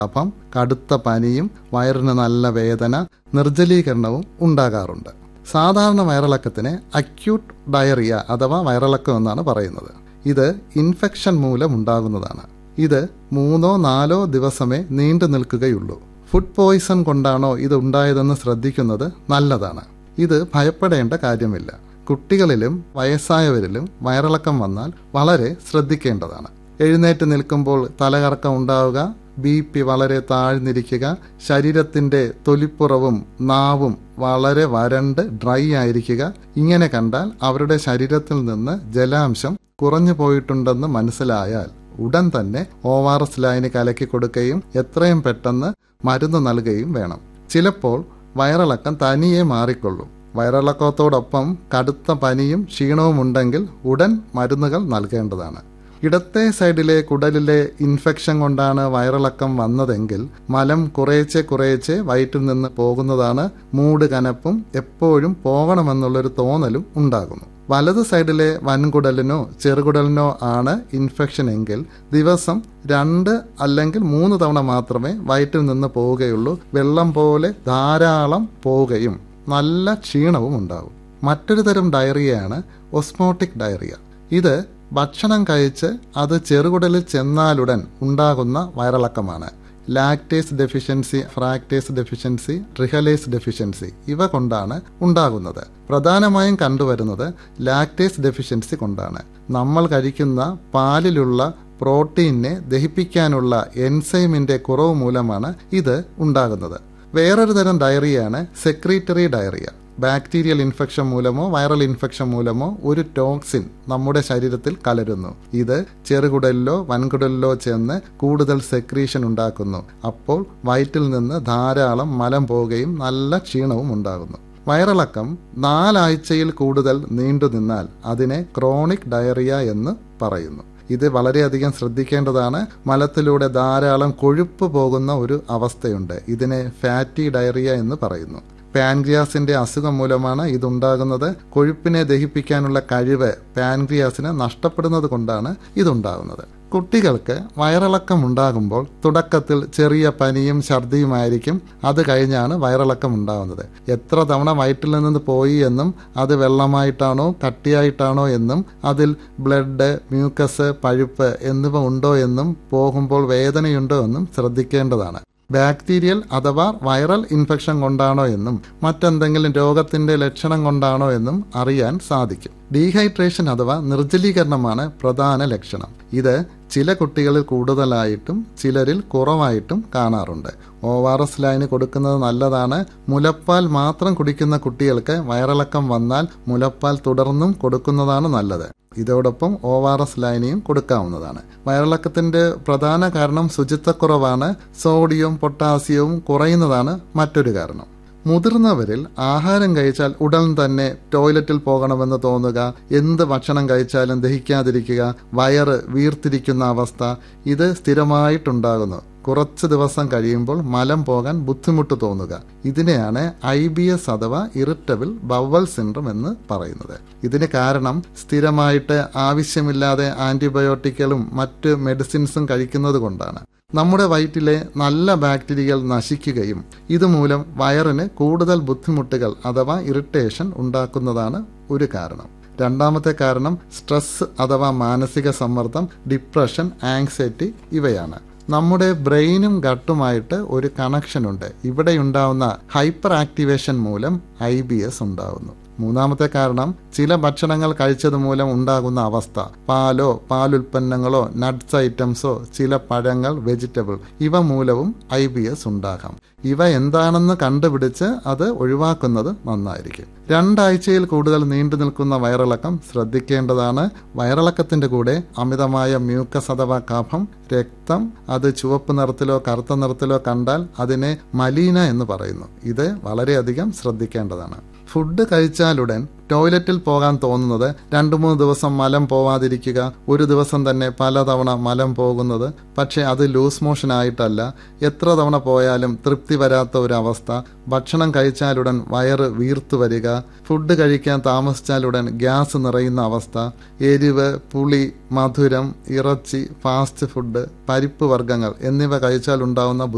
കഫം കടുത്ത പനിയും വയറിന് നല്ല വേദന നിർജ്ജലീകരണവും ഉണ്ടാകാറുണ്ട് സാധാരണ വയറിളക്കത്തിന് അക്യൂട്ട് ഡയറിയ അഥവാ വയറിളക്കം എന്നാണ് പറയുന്നത് ഇത് ഇൻഫെക്ഷൻ മൂലം ഉണ്ടാകുന്നതാണ് ഇത് മൂന്നോ നാലോ ദിവസമേ നീണ്ടു നിൽക്കുകയുള്ളൂ ഫുഡ് പോയിസൺ കൊണ്ടാണോ ഇത് ഉണ്ടായതെന്ന് ശ്രദ്ധിക്കുന്നത് നല്ലതാണ് ഇത് ഭയപ്പെടേണ്ട കാര്യമില്ല കുട്ടികളിലും വയസ്സായവരിലും വയറിളക്കം വന്നാൽ വളരെ ശ്രദ്ധിക്കേണ്ടതാണ് എഴുന്നേറ്റ് നിൽക്കുമ്പോൾ തലകറക്കം ഉണ്ടാവുക ബി പി വളരെ താഴ്ന്നിരിക്കുക ശരീരത്തിന്റെ തൊലിപ്പുറവും നാവും വളരെ വരണ്ട് ഡ്രൈ ആയിരിക്കുക ഇങ്ങനെ കണ്ടാൽ അവരുടെ ശരീരത്തിൽ നിന്ന് ജലാംശം കുറഞ്ഞു പോയിട്ടുണ്ടെന്ന് മനസ്സിലായാൽ ഉടൻ തന്നെ ഒ ആർ എസ് ലൈന് കലക്കി കൊടുക്കുകയും എത്രയും പെട്ടെന്ന് മരുന്ന് നൽകുകയും വേണം ചിലപ്പോൾ വയറിളക്കം തനിയെ മാറിക്കൊള്ളും വയറിളക്കത്തോടൊപ്പം കടുത്ത പനിയും ക്ഷീണവും ഉണ്ടെങ്കിൽ ഉടൻ മരുന്നുകൾ നൽകേണ്ടതാണ് ഇടത്തെ സൈഡിലെ കുടലിലെ ഇൻഫെക്ഷൻ കൊണ്ടാണ് വയറിളക്കം വന്നതെങ്കിൽ മലം കുറേച്ചെ കുറേച്ചെ വയറ്റിൽ നിന്ന് പോകുന്നതാണ് മൂട് കനപ്പും എപ്പോഴും പോകണമെന്നുള്ളൊരു തോന്നലും ഉണ്ടാകുന്നു വലത് സൈഡിലെ വൻകുടലിനോ ചെറുകുടലിനോ ആണ് ഇൻഫെക്ഷൻ എങ്കിൽ ദിവസം രണ്ട് അല്ലെങ്കിൽ മൂന്ന് തവണ മാത്രമേ വയറ്റിൽ നിന്ന് പോവുകയുള്ളൂ വെള്ളം പോലെ ധാരാളം പോവുകയും നല്ല ക്ഷീണവും ഉണ്ടാവും മറ്റൊരു തരം ഡയറിയയാണ് ഒസ്മോട്ടിക് ഡയറിയ ഇത് ഭക്ഷണം കഴിച്ച് അത് ചെറുകുടലിൽ ചെന്നാലുടൻ ഉണ്ടാകുന്ന വയറിളക്കമാണ് lactase deficiency fructase deficiency trehalase deficiency ഇവ കൊണ്ടാണ് ഉണ്ടാകുന്നത് പ്രധാനമായും കണ്ടുവരുന്നത് ലാക്ടേസ് ഡെഫിഷ്യൻസി കൊണ്ടാണ് നമ്മൾ കഴിക്കുന്ന പാലിലുള്ള പ്രോട്ടീനെ ദഹിപ്പിക്കാനുള്ള എൻസൈമിന്റെ കുറവ് മൂലമാണ് ഇത് ഉണ്ടാകുന്നത് വേറൊരു തരം ഡയറിയാണ് സെക്രീറ്ററി ഡയറിയ ബാക്ടീരിയൽ ഇൻഫെക്ഷൻ മൂലമോ വൈറൽ ഇൻഫെക്ഷൻ മൂലമോ ഒരു ടോക്സിൻ നമ്മുടെ ശരീരത്തിൽ കലരുന്നു ഇത് ചെറുകുടലിലോ വൻകുടലിലോ ചെന്ന് കൂടുതൽ സെക്രീഷൻ ഉണ്ടാക്കുന്നു അപ്പോൾ വയറ്റിൽ നിന്ന് ധാരാളം മലം പോവുകയും നല്ല ക്ഷീണവും ഉണ്ടാകുന്നു വയറിളക്കം നാലാഴ്ചയിൽ കൂടുതൽ നീണ്ടു നിന്നാൽ അതിനെ ക്രോണിക് ഡയറിയ എന്ന് പറയുന്നു ഇത് വളരെയധികം ശ്രദ്ധിക്കേണ്ടതാണ് മലത്തിലൂടെ ധാരാളം കൊഴുപ്പ് പോകുന്ന ഒരു അവസ്ഥയുണ്ട് ഇതിനെ ഫാറ്റി ഡയറിയ എന്ന് പറയുന്നു പാൻക്രിയാസിന്റെ അസുഖം മൂലമാണ് ഇതുണ്ടാകുന്നത് കൊഴുപ്പിനെ ദഹിപ്പിക്കാനുള്ള കഴിവ് പാൻക്രിയാസിന് നഷ്ടപ്പെടുന്നത് കൊണ്ടാണ് ഇതുണ്ടാകുന്നത് കുട്ടികൾക്ക് വയറിളക്കം ഉണ്ടാകുമ്പോൾ തുടക്കത്തിൽ ചെറിയ പനിയും ഛർദിയുമായിരിക്കും അത് കഴിഞ്ഞാണ് വയറിളക്കം ഉണ്ടാകുന്നത് എത്ര തവണ വയറ്റിൽ നിന്ന് പോയി എന്നും അത് വെള്ളമായിട്ടാണോ കട്ടിയായിട്ടാണോ എന്നും അതിൽ ബ്ലഡ് മ്യൂക്കസ് പഴുപ്പ് എന്നിവ ഉണ്ടോ എന്നും പോകുമ്പോൾ വേദനയുണ്ടോ എന്നും ശ്രദ്ധിക്കേണ്ടതാണ് ബാക്ടീരിയൽ അഥവാ വൈറൽ ഇൻഫെക്ഷൻ കൊണ്ടാണോ എന്നും മറ്റെന്തെങ്കിലും രോഗത്തിന്റെ ലക്ഷണം കൊണ്ടാണോ എന്നും അറിയാൻ സാധിക്കും ഡീഹൈഡ്രേഷൻ അഥവാ നിർജ്ജലീകരണമാണ് പ്രധാന ലക്ഷണം ഇത് ചില കുട്ടികളിൽ കൂടുതലായിട്ടും ചിലരിൽ കുറവായിട്ടും കാണാറുണ്ട് ഒ ആർ എസ് ലൈന് കൊടുക്കുന്നത് നല്ലതാണ് മുലപ്പാൽ മാത്രം കുടിക്കുന്ന കുട്ടികൾക്ക് വയറിളക്കം വന്നാൽ മുലപ്പാൽ തുടർന്നും കൊടുക്കുന്നതാണ് നല്ലത് ഇതോടൊപ്പം ഒ ആർ എസ് ലൈനിയും കൊടുക്കാവുന്നതാണ് വയറിളക്കത്തിന്റെ പ്രധാന കാരണം ശുചിത്വക്കുറവാണ് സോഡിയവും പൊട്ടാസ്യവും കുറയുന്നതാണ് മറ്റൊരു കാരണം മുതിർന്നവരിൽ ആഹാരം കഴിച്ചാൽ ഉടൻ തന്നെ ടോയ്ലറ്റിൽ പോകണമെന്ന് തോന്നുക എന്ത് ഭക്ഷണം കഴിച്ചാലും ദഹിക്കാതിരിക്കുക വയറ് വീർത്തിരിക്കുന്ന അവസ്ഥ ഇത് സ്ഥിരമായിട്ടുണ്ടാകുന്നു കുറച്ച് ദിവസം കഴിയുമ്പോൾ മലം പോകാൻ ബുദ്ധിമുട്ട് തോന്നുക ഇതിനെയാണ് ഐ ബി എസ് അഥവാ ഇറിറ്റബിൾ ബവൽ സിൻഡ്രം എന്ന് പറയുന്നത് ഇതിന് കാരണം സ്ഥിരമായിട്ട് ആവശ്യമില്ലാതെ ആന്റിബയോട്ടിക്കുകളും മറ്റ് മെഡിസിൻസും കഴിക്കുന്നത് കൊണ്ടാണ് നമ്മുടെ വയറ്റിലെ നല്ല ബാക്ടീരിയകൾ നശിക്കുകയും ഇതുമൂലം വയറിന് കൂടുതൽ ബുദ്ധിമുട്ടുകൾ അഥവാ ഇറിറ്റേഷൻ ഉണ്ടാക്കുന്നതാണ് ഒരു കാരണം രണ്ടാമത്തെ കാരണം സ്ട്രെസ് അഥവാ മാനസിക സമ്മർദ്ദം ഡിപ്രഷൻ ആങ്സൈറ്റി ഇവയാണ് നമ്മുടെ ബ്രെയിനും ഗട്ടുമായിട്ട് ഒരു കണക്ഷൻ ഉണ്ട് ഇവിടെ ഉണ്ടാവുന്ന ഹൈപ്പർ ആക്ടിവേഷൻ മൂലം ഐ ബി എസ് ഉണ്ടാവുന്നു മൂന്നാമത്തെ കാരണം ചില ഭക്ഷണങ്ങൾ കഴിച്ചത് മൂലം ഉണ്ടാകുന്ന അവസ്ഥ പാലോ പാലുൽപ്പന്നങ്ങളോ നട്ട്സ് ഐറ്റംസോ ചില പഴങ്ങൾ വെജിറ്റബിൾ ഇവ മൂലവും ഐ ബി എസ് ഉണ്ടാകാം ഇവ എന്താണെന്ന് കണ്ടുപിടിച്ച് അത് ഒഴിവാക്കുന്നത് നന്നായിരിക്കും രണ്ടാഴ്ചയിൽ കൂടുതൽ നീണ്ടു നിൽക്കുന്ന വയറിളക്കം ശ്രദ്ധിക്കേണ്ടതാണ് വയറിളക്കത്തിന്റെ കൂടെ അമിതമായ മ്യൂക്കസ് അഥവാ കഫം രക്തം അത് ചുവപ്പ് നിറത്തിലോ കറുത്ത നിറത്തിലോ കണ്ടാൽ അതിനെ മലീന എന്ന് പറയുന്നു ഇത് വളരെയധികം ശ്രദ്ധിക്കേണ്ടതാണ് ഫുഡ് കഴിച്ചാലുടൻ ടോയ്ലറ്റിൽ പോകാൻ തോന്നുന്നത് രണ്ടു മൂന്ന് ദിവസം മലം പോവാതിരിക്കുക ഒരു ദിവസം തന്നെ പലതവണ മലം പോകുന്നത് പക്ഷേ അത് ലൂസ് മോഷൻ ആയിട്ടല്ല എത്ര തവണ പോയാലും തൃപ്തി വരാത്ത ഒരു അവസ്ഥ ഭക്ഷണം കഴിച്ചാലുടൻ വയറ് വീർത്തു വരിക ഫുഡ് കഴിക്കാൻ താമസിച്ചാലുടൻ ഗ്യാസ് നിറയുന്ന അവസ്ഥ എരിവ് പുളി മധുരം ഇറച്ചി ഫാസ്റ്റ് ഫുഡ് പരിപ്പ് വർഗ്ഗങ്ങൾ എന്നിവ കഴിച്ചാൽ ഉണ്ടാവുന്ന